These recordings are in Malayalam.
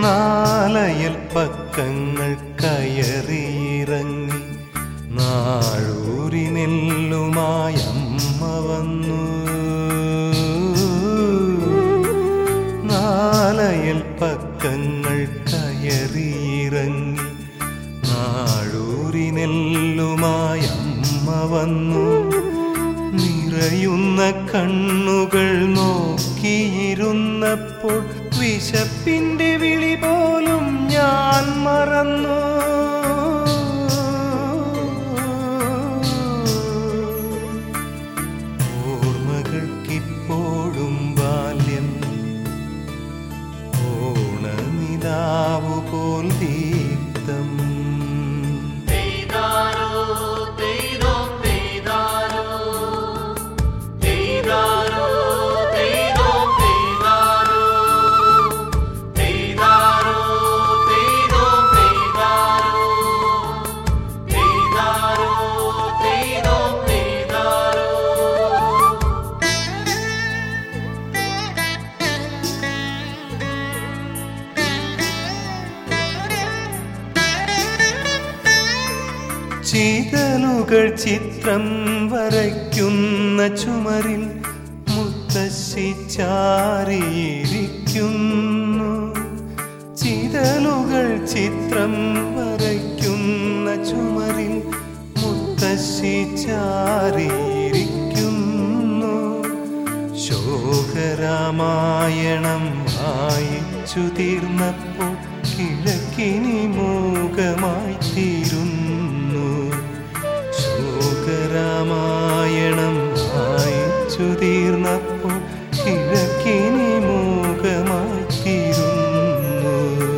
നാലയൽ പക്കങ്ങൾ കയറിയിറങ്ങി നാഴൂരി നെല്ലുമായി അമ്മ വന്നു നാലയൽ പക്കങ്ങൾ കയറിയിറങ്ങി നാഴൂരി നെല്ലുമായി അമ്മ വന്നു നിറയുന്ന കണ്ണുകൾ നോക്കിയിരുന്നപ്പോൾ വിശപ്പിന്റെ വിളി പോലും ഞാൻ മറന്നു ഓർമ്മകൾക്കിപ്പോഴും ബാല്യം ഓണനിലാവു പോൽ ദീപ്തം പെയ്താരോ പെയ്തോ പെയ്താരോ പെയ്താരോ പെയ്തോ പെയ്താരോ പെയ്താരോ പെയ്തോ പെയ്താരോ പെയ്താരോ പെയ്തോ പെയ്താരോ ചീതലുകൾ ചിത്രം വരയ്ക്കുന്ന ചുമരിൽ മുത്തശ്ശി ചാരിയിരിക്കുന്നു ചിതലുകൾ ചിത്രം വരയ്ക്കുന്ന ചുമരിൽ മുത്തശ്ശി ചാരിയിരിക്കുന്നു ശോകരാമായണം വായിച്ചു തീർന്നപ്പോൾ കിഴക്കിനി മൂകമായി തീരുന്നു ശോകരാമായണം വായിച്ചു തീർന്നപ്പോൾ കിഴക്കിനി മൂകമായി തീരുന്നു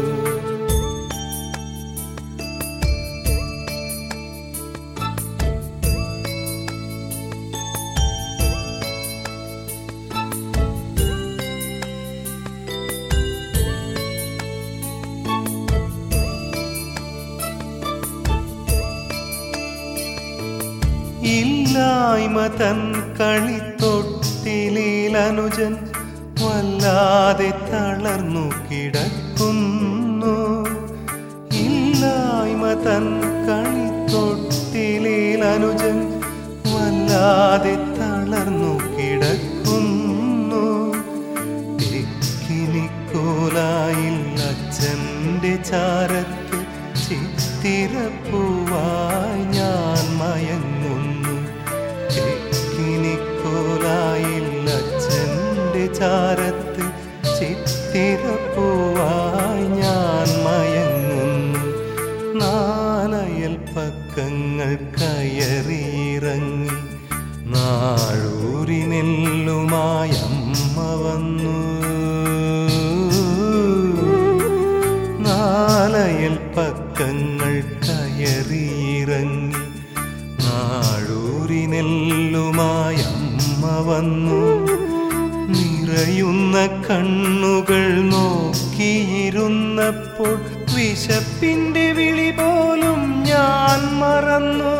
ഇല്ലായ്മ തൻ കളിത്തൊട്ടിലിൽ അനുജൻ വല്ലാതെ തളർന്നു കിടക്കുന്നു ഇല്ലായ്മ തൻ കളിത്തൊട്ടിലിൽ അനുജൻ വല്ലാതെ തളർന്നു കിടക്കുന്നു തെക്കിനിക്കോലായിൽ അച്ഛൻ്റെ ചാരത്ത് ചിത്തിരപ്പൂവായി ഞാൻ മയങ്ങുന്നു തെക്കിനിക്കോലായിൽ അച്ഛൻ്റെ ചാരത്ത് ചിത്തിരപ്പൂവായി ഞാൻ മയങ്ങുന്നു നാലയൽ പക്കങ്ങൾ കയറിയിറങ്ങി നാഴൂരി നെല്ലുമായി അമ്മ വന്നു നാലയൽ പക്കങ്ങൾ കയറിയിറങ്ങി നാഴൂരി നെല്ലുമായി അമ്മ വന്നു നിറയുന്ന കണ്ണുകൾ നോക്കിയിരുന്നപ്പോൾ വിശപ്പിന്റെ വിളി പോലും ഞാൻ മറന്നു